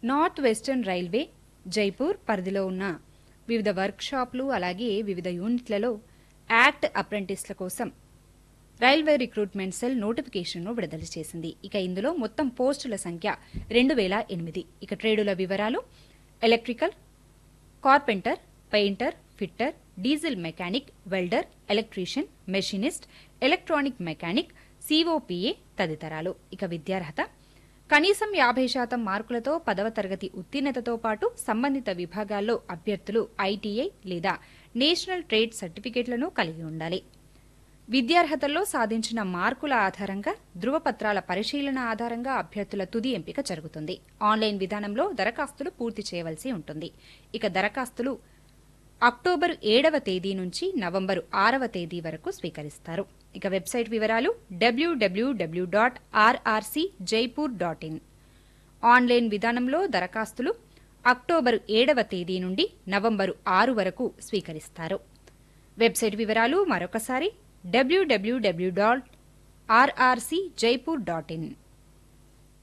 north western railway Jaipur పరిధిలో ఉన్న వివిధ వర్క్షాప్లు అలాగే వివిధ యూనిట్లలో యాక్ట్ అప్రెంటిస్ల కోసం రైల్వే రిక్రూట్మెంట్ సెల్ నోటిఫికేషన్ను విడుదల చేసింది ఇక ఇందులో మొత్తం పోస్టుల సంఖ్య రెండు వేల ఎనిమిది ఇక ట్రేడుల వివరాలు electrical carpenter painter fitter diesel mechanic welder electrician machinist electronic mechanic COPA తదితరాలు ఇక విద్యార్హత కనీసం యాభై శాతం మార్కులతో పదవ తరగతి ఉత్తీర్ణతతో పాటు సంబంధిత విభాగాల్లో అభ్యర్థులు ఐటీఐ లేదా నేషనల్ ట్రేడ్ సర్టిఫికేట్లను కలిగి ఉండాలి విద్యార్హతల్లో సాధించిన మార్కుల ఆధారంగా ధృవపత్రాల పరిశీలన ఆధారంగా అభ్యర్థుల తుది ఎంపిక జరుగుతుంది ఆన్లైన్ విధానంలో దరఖాస్తులు పూర్తి చేయవలసి ఉంటుంది ఇక దరఖాస్తులు అక్టోబర్ ఏడవ తేదీ నుంచి నవంబరు ఆరవ తేదీ వరకు స్వీకరిస్తారు ఇక వెబ్సైట్ వివరాలు డబ్ల్యూడబ్ల్యూడబ్ల్యూ dot RRC Jaipur dot in online విధానంలో దరఖాస్తులు అక్టోబరు ఏడవ తేదీ నుండి నవంబరు ఆరు వరకు స్వీకరిస్తారు వెబ్సైట్ వివరాలు మరొకసారి డబ్ల్యూడబ్ల్యూడబ్ల్యూ dot RRC Jaipur dot in